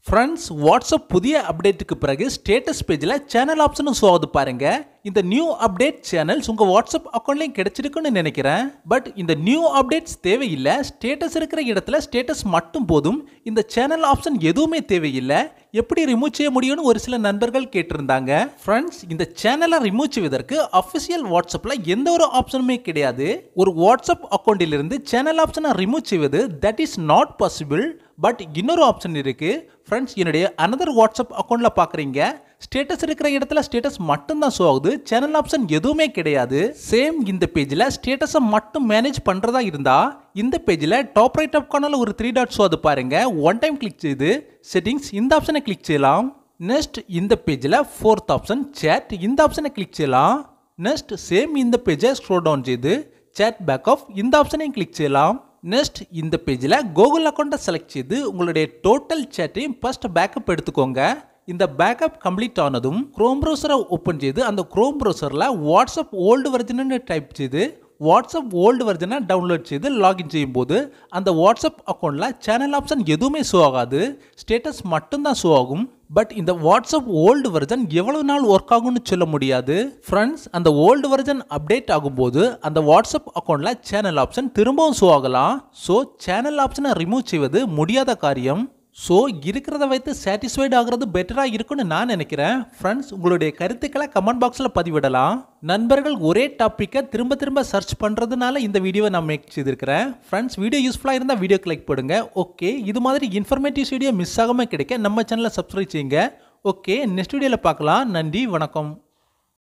friends WhatsApp புதிய அப்டேட்டுக்கு பிறகு status பேஜில் சேனல் ஆப்ஷனும் ஷோ ஆகுது பாருங்க இந்த நியூ அப்டேட் சேனல்ஸ் உங்கள் வாட்ஸ்அப் அக்கௌண்ட்லேயும் கிடைச்சிருக்குன்னு நினைக்கிறேன் பட் இந்த நியூ அப்டேட்ஸ் தேவையில்லை ஸ்டேட்டஸ் இருக்கிற இடத்துல ஸ்டேட்டஸ் மட்டும் போதும் இந்த சேனல் ஆப்ஷன் எதுவுமே தேவையில்லை எப்படி ரிமூவ் செய்ய முடியும்னு ஒரு சில நண்பர்கள் கேட்டிருந்தாங்க ஃப்ரெண்ட்ஸ் இந்த சேனலை ரிமூவ் செய்வதற்கு அஃபிஷியல் வாட்ஸ்அப்பில் எந்த ஒரு ஆப்ஷனுமே கிடையாது ஒரு வாட்ஸ்அப் அக்கௌண்ட்டிலிருந்து சேனல் ஆப்ஷனை ரிமூவ் செய்வது that is not possible but இன்னொரு ஆப்ஷன் இருக்கு ஃப்ரெண்ட்ஸ் என்னுடைய அனதர் வாட்ஸ்அப் அக்கௌண்ட்ல பார்க்குறீங்க ஸ்டேட்டஸ் இருக்கிற இடத்துல ஸ்டேட்டஸ் மட்டும்தான் ஷோ ஆகுது சேனல் ஆப்ஷன் எதுவுமே கிடையாது சேம் இந்த பேஜில் ஸ்டேட்டஸை மட்டும் மேனேஜ் பண்ணுறதா இருந்தா இந்த பேஜில் டாப் ரைட் ஆப் கார்னரில் ஒரு த்ரீ டாட் ஷோ அது பாருங்க ஒன் டைம் கிளிக் செய்து செட்டிங்ஸ் இந்த ஆப்ஷனை கிளிக் செய்யலாம் நெக்ஸ்ட் இந்த பேஜில் ஃபோர்த் ஆப்ஷன் சேட் இந்த ஆப்ஷனை கிளிக் செய்யலாம் நெக்ஸ்ட் சேம் இந்த பேஜை ஸ்க்ரோல் டவுன் செய்து சேட் பேக் ஆஃப் இந்த ஆப்ஷனையும் கிளிக் செய்யலாம் நெக்ஸ்ட் இந்த பேஜில் கூகுள் அக்கௌண்ட்டை செலக்ட் செய்து உங்களுடைய டோட்டல் சேட்டையும் ஃபர்ஸ்ட் பேக்கப் எடுத்துக்கோங்க இந்த பேக்கப் கம்ப்ளீட் ஆனதும் குரோம் ப்ரௌசரை ஓப்பன் செய்து அந்த குரோம் ப்ரௌசரில் வாட்ஸ்அப் ஓல்டு வெர்ஜன்னு டைப் செய்து வாட்ஸ்அப் ஓல்டு வெர்ஜனை டவுன்லோட் செய்து லாகின் செய்யும்போது அந்த வாட்ஸ்அப் அக்கௌண்ட்டில் சேனல் ஆப்ஷன் எதுவுமே ஷோ ஆகாது ஸ்டேட்டஸ் மட்டும்தான் ஷோ ஆகும் பட் இந்த வாட்ஸ்அப் ஓல்டு வெர்ஜன் எவ்வளவு நாள் ஒர்க் ஆகும்னு சொல்ல முடியாது ஃப்ரெண்ட்ஸ் அந்த ஓல்டு வெர்ஜன் அப்டேட் ஆகும்போது அந்த வாட்ஸ்அப் அக்கௌண்ட்டில் சேனல் ஆப்ஷன் திரும்பவும் ஷோ ஆகலாம் ஸோ சேனல் ஆப்ஷனை ரிமூவ் செய்வது முடியாத காரியம் ஸோ இருக்கிறத வைத்து சாட்டிஸ்ஃபைட் ஆகிறது பெட்டராக இருக்கும்னு நான் நினைக்கிறேன் ஃப்ரெண்ட்ஸ் உங்களுடைய கருத்துக்களை கமெண்ட் பாக்ஸில் பதிவிடலாம் நண்பர்கள் ஒரே டாப்பிக்கை திரும்ப திரும்ப சர்ச் பண்ணுறதுனால இந்த வீடியோவை நான் மேக் செய்திருக்கிறேன் ஃப்ரெண்ட்ஸ் வீடியோ யூஸ்ஃபுல்லாக இருந்தால் வீடியோக்கு லைக் பண்ணுங்க ஓகே இது மாதிரி இன்ஃபர்மேட்டிவ் வீடியோ மிஸ் ஆகாமல் கிடைக்க நம்ம சேனலை சப்ஸ்கிரைப் செய்யுங்க ஓகே நெக்ஸ்ட் வீடியோவில் பார்க்கலாம் நன்றி வணக்கம்